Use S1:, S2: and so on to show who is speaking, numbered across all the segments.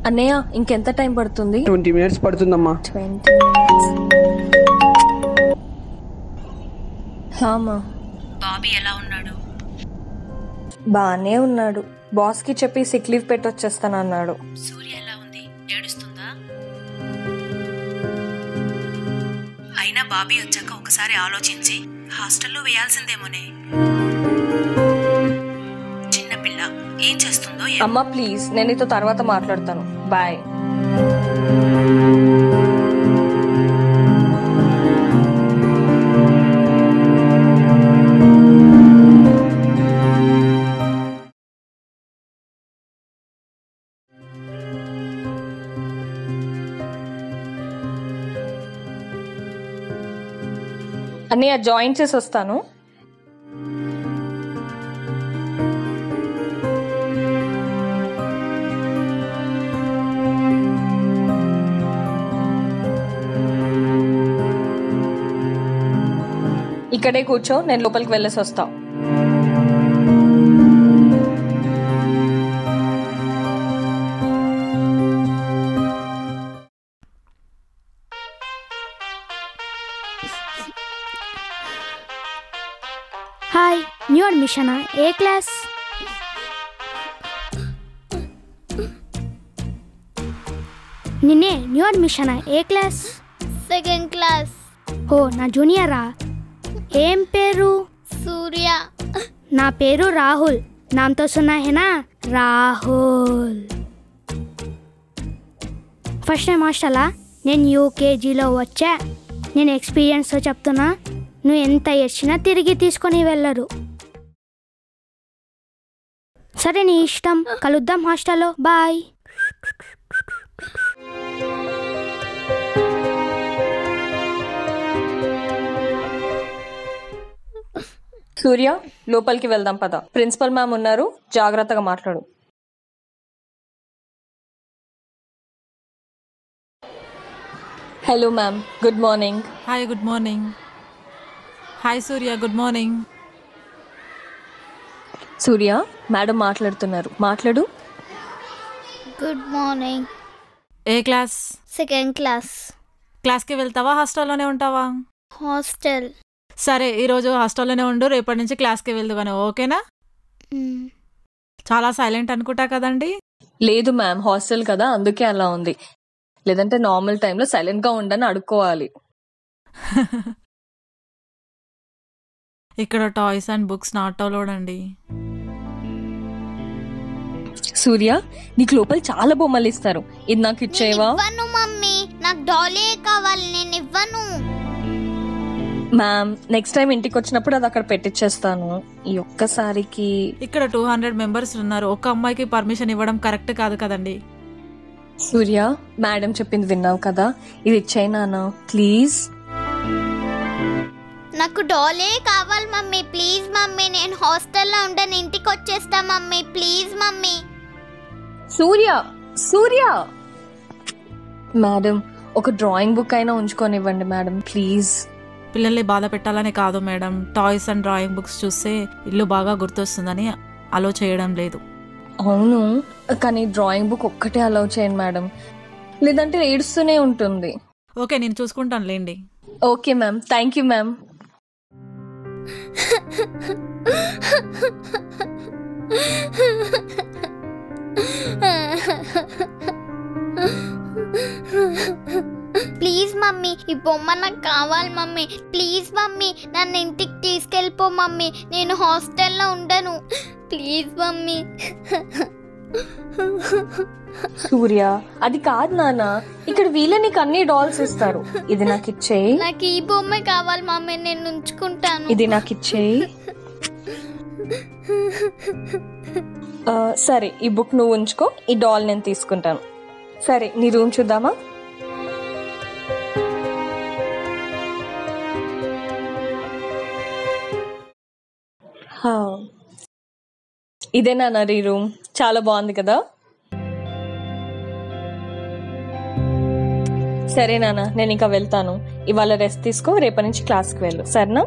S1: అన్నయ్య ఇంకెంత టైం పడుతుంది
S2: ట్వంటీ మినిట్స్ పడుతుందమ్మా
S1: ట్వంటీ హామా
S3: బాబీ ఎలా ఉన్నాడు
S1: బానే ఉన్నాడు బాస్ కి చెప్పి సిక్ లీవ్ పెట్టొచ్చేస్తానన్నాడు
S3: సూర్య ఎలా ఉంది ఏడుస్తుందా అయినా బాబీ వచ్చాక ఒకసారి ఆలోచించి హాస్టల్లో వేయాల్సిందేమోనే చిన్నపిల్ల ఏం చేస్తుందో ఏమో.
S1: అమ్మ ప్లీజ్ నేను నీతో తర్వాత మాట్లాడతాను బాయ్ అన్నయ్య జాయిన్ చేసి వస్తాను ఇక్కడే కూర్చో నేను లోపలికి వెళ్ళేసి వస్తా
S4: హాయ్ న్యూ అడ్మిషనా ఏ క్లాస్ నిన్నే న్యూ అడ్మిషనా ఏ క్లాస్
S5: సెకండ్ క్లాస్
S4: ఓ నా జూనియరా ఏం పేరు
S5: సూర్య
S4: నా పేరు రాహుల్ నామతో సున్నా హేనా రాహుల్ ఫస్ట్ టైం హాస్టలా నేను యూకేజీలో వచ్చా నేను ఎక్స్పీరియన్స్తో చెప్తున్నా నువ్వు ఎంత ఏడ్చినా తిరిగి తీసుకొని వెళ్ళరు సరే నీ ఇష్టం కలుద్దాం హాస్టల్లో బాయ్
S1: సూర్య లోపలికి వెళ్దాం పద ప్రిన్సిపల్ మ్యామ్ ఉన్నారు జాగ్రత్తగా మాట్లాడు hello ma'am good morning
S6: hi good morning hi Surya good morning
S1: Surya madam మాట్లాడుతున్నారు మాట్లాడు
S5: గుడ్ మార్నింగ్
S6: ఏ క్లాస్
S5: సెకండ్ క్లాస్
S6: క్లాస్కి వెళ్తావా హాస్టల్లోనే ఉంటావా
S5: హాస్టల్
S6: సరే ఈరోజు హాస్టల్లోనే ఉండు రేపటి నుంచి క్లాస్కి వెళ్దు కానీ ఓకేనా చాలా సైలెంట్ అనుకుంటా కదండి
S1: లేదు మ్యామ్ హాస్టల్ కదా అందుకే అలా ఉంది లేదంటే నార్మల్ టైంలో సైలెంట్ గా ఉండని అడుక్కోవాలి
S6: ఇక్కడ toys and books not allowed అండి
S1: సూర్య నీకు లోపల చాలా బొమ్మలు ఇస్తారు ఇది నాకు ఇచ్చేవా
S5: ఇవ్వను మమ్మీ నాకు డాలే కావాలి నేను ఇవ్వను
S1: మ్యామ్ నెక్స్ట్ టైం ఇంటికి వచ్చినప్పుడు అది అక్కడ పెట్టిచ్చేస్తాను ఈ ఒక్కసారికి
S6: ఇక్కడ టూ హండ్రెడ్ మెంబర్స్ ఉన్నారు ఒక అమ్మాయికి పర్మిషన్ ఇవ్వడం కరెక్ట్ కాదు కదండి
S1: సూర్య మేడం చెప్పింది విన్నావు కదా ఇది ఇచ్చేయి నాన్న ప్లీజ్
S5: నాకు డాలే కావాలి మమ్మీ ప్లీజ్ మమ్మీ నేను హాస్టల్లో ఉండను ఇంటికి వచ్చేస్తా mummy please mummy
S1: Surya Surya madam ఒక డ్రాయింగ్ బుక్ అయినా ఉంచుకొనివ్వండి మేడం ప్లీజ్
S6: పిల్లల్ని బాధ పెట్టాలని కాదు madam toys and drawing books చూస్తే ఇల్లు బాగా గుర్తొస్తుందని అలో చేయడం లేదు
S1: అవును కానీ డ్రాయింగ్ బుక్ ఒక్కటే అలౌ చేయండి మేడం లేదంటే ఏడుస్తూనే ఉంటుంది
S6: ఓకే నేను చూసుకుంటాను లేండి
S1: okay ma'am thank you ma'am
S5: please mummy ఈ బొమ్మ నాకు కావాలి మమ్మీ ప్లీజ్ మమ్మీ నన్ను ఇంటికి తీసుకెళ్ళిపో మమ్మీ నేను హాస్టల్లో ఉండను ప్లీజ్ మమ్మీ
S1: సూర్య అది కాదు నాన్న ఇక్కడ వీళ్ళే నీకు అన్ని డాల్స్ ఇస్తారు ఇది నాకు ఇచ్చేయి
S5: నాకు ఈ బొమ్మ కావాలి మమ్మీ నేను ఉంచుకుంటాను
S1: ఇది నాకు ఇచ్చేయి ఆ, సరే ఈ బుక్ నువ్వు ఉంచుకో ఈ డాల్ నేను తీసుకుంటాను సరే నీ రూమ్ చూద్దామా హా. ఇదేనా నా నీ రూమ్ చాలా బాగుంది కదా సరే నాన్న నేను ఇంకా వెళ్తాను ఇవాళ రెస్ట్ తీసుకో రేపటి నుంచి క్లాస్కి వెళ్ళు సరేనా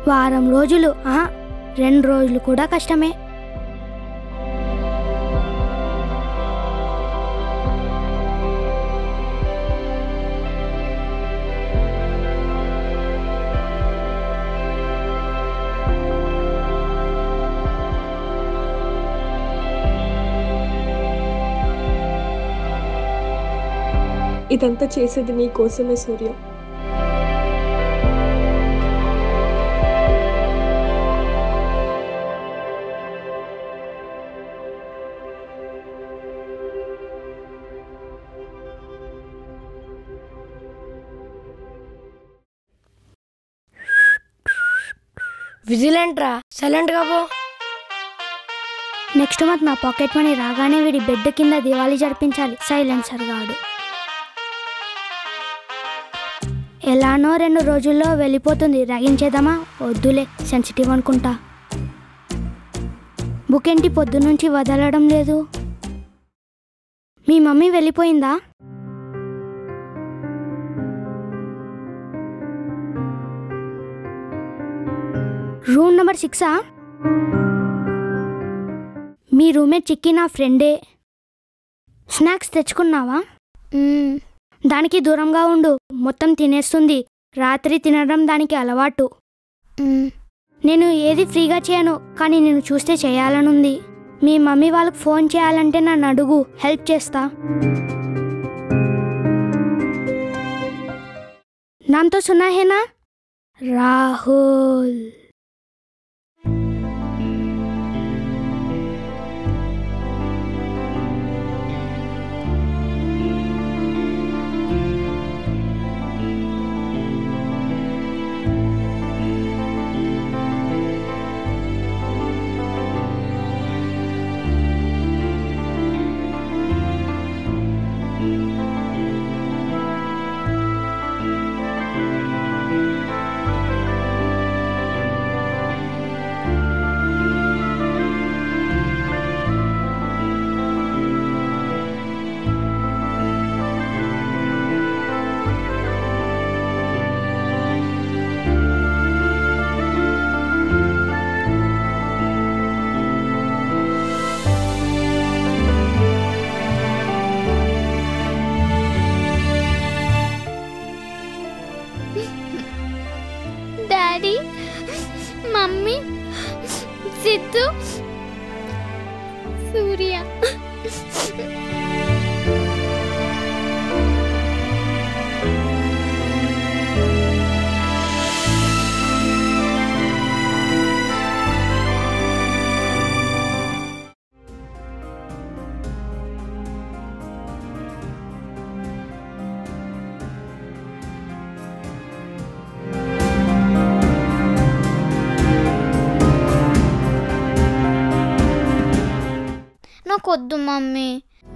S4: వారం రోజులు ఆ, రెండు రోజులు కూడా కష్టమే
S2: ఇదంతా చేసేది నీ కోసమే సూర్య
S7: విజిలెంట్రా సైలెంట్గా పో
S4: నెక్స్ట్ మంత్ నా పాకెట్ మనీ రాగానే వీడి బెడ్ కింద దివాళీ జరిపించాలి సైలెన్సర్ గాడు ఎలానో రెండు రోజుల్లో వెళ్ళిపోతుంది రాగించేద్దామా వద్దులే సెన్సిటివ్ అనుకుంటా బుక్ ఏంటి పొద్దునుంచి వదలడం లేదు మీ మమ్మీ వెళ్ళిపోయిందా రూమ్ నెంబర్ సిక్సా మీ రూమ్మేట్ చిక్కి నా ఫ్రెండే స్నాక్స్ తెచ్చుకున్నావా
S5: మ్మ్.
S4: దానికి దూరంగా ఉండు మొత్తం తినేస్తుంది రాత్రి తినడం దానికి అలవాటు
S5: మ్మ్.
S4: నేను ఏది ఫ్రీగా చేయను కానీ నేను చూస్తే చేయాలనుంది మీ మమ్మీ వాళ్ళకి ఫోన్ చేయాలంటే నన్ను అడుగు హెల్ప్ చేస్తా నామతో సున్నా హేనా రాహుల్
S5: డాడీ మమ్మీ సిద్ధు సూర్య నాకొద్దు మమ్మీ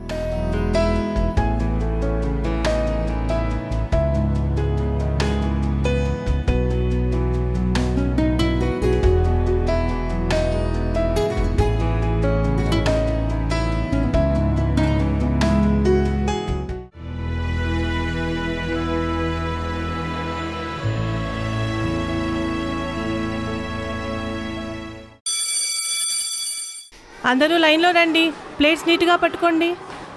S8: అందరూ లైన్లో రండి ప్లేట్స్ నీట్గా పట్టుకోండి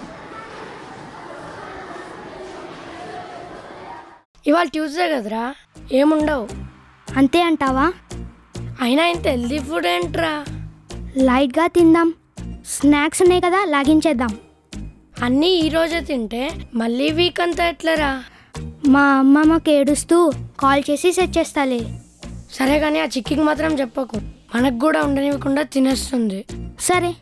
S7: ఇవాళ ట్యూస్డే కదరా ఏముండవు
S4: అంతే అంటావా
S7: అయినా ఇంత హెల్దీ ఫుడ్ ఏంట్రా
S4: లైట్గా తిందాం స్నాక్స్ ఉన్నాయి కదా లాగించేద్దాం
S7: అన్నీ ఈ రోజే తింటే మళ్ళీ వీక్ అంతా ఎట్లరా
S4: మా అమ్మమ్మకి ఏడుస్తూ కాల్ చేసి సెట్ చేస్తాలే
S7: సరే కానీ ఆ చిక్కికి మాత్రం చెప్పకు మనకు కూడా ఉండనివ్వకుండా తినేస్తుంది
S4: సరే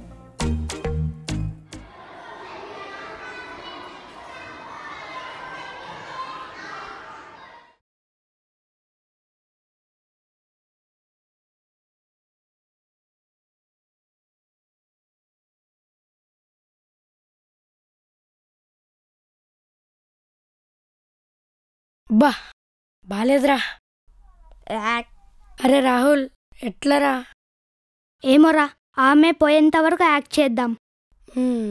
S7: బా బాలేదురా అరే రాహుల్ ఎట్లరా
S4: ఏమోరా ఆమె పోయేంత వరకు యాక్ట్ చేద్దాం
S7: హ్మ్.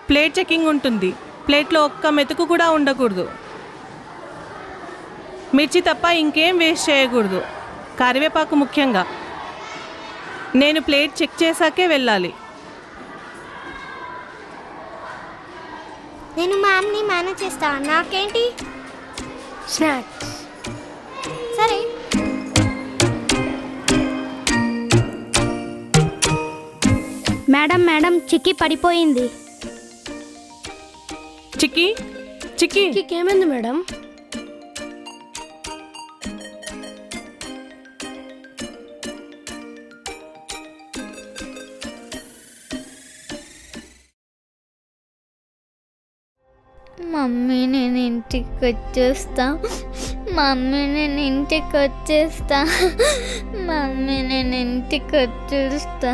S8: ప్లేట్ చెకింగ్ ఉంటుంది ప్లేట్లో ఒక్క మెతుకు కూడా ఉండకూడదు మిర్చి తప్ప ఇంకేం వేస్ట్ చేయకూడదు కరివేపాకు ముఖ్యంగా నేను ప్లేట్ చెక్ చేశాకే వెళ్ళాలి
S5: నేను మ్యామ్ని మేనేజ్ చేస్తా నాకేంటి
S7: స్నాక్స్
S5: సరే
S4: మేడం మేడం చిక్కి పడిపోయింది
S8: చిక్కి చిక్కి
S7: చిక్కి ఏమైంది మేడం
S5: మమ్మీ నేను ఇంటికి వచ్చేస్తా మమ్మీ నేను ఇంటికి వచ్చేస్తా మమ్మీ నేను ఇంటికి వచ్చేస్తా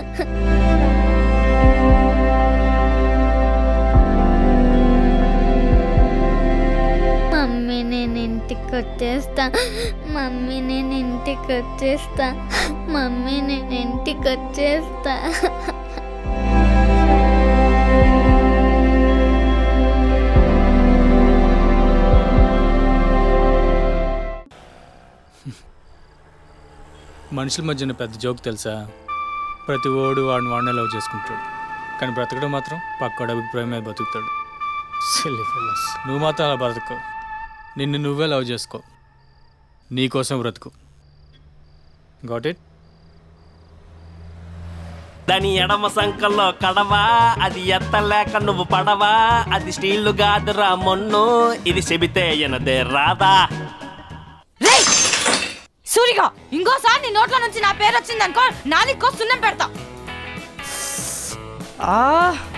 S5: మమ్మీ నేను ఇంటికి వచ్చేస్తా మమ్మీ నేను ఇంటికి వచ్చేస్తా మమ్మీ నేను ఇంటికి వచ్చేస్తా
S9: మనుషుల మధ్యన పెద్ద జోక్ తెలుసా ప్రతి ఓడు వాడిని వాడినే లవ్ చేసుకుంటాడు కానీ బ్రతకడం మాత్రం పక్కోడి అభిప్రాయం మీద బతుకుతాడు Silly fellows. నువ్వు మాత్రం అలా బ్రతకు నిన్ను నువ్వే లవ్ చేసుకో నీకోసం బ్రతుకు గాట్ ఇట్
S10: దాని ఎడమ సంకల్లో కడవా అది ఎత్తలేక నువ్వు పడవా అది స్టీల్ కాదురా మొన్ను ఇది చెబితే ఎనదే రాదా
S11: సూరిగా ఇంకోసారి నీ నోట్ల నుంచి నా పేరు వచ్చిందనుకో నాలుగు సున్నం పెడతా ఆ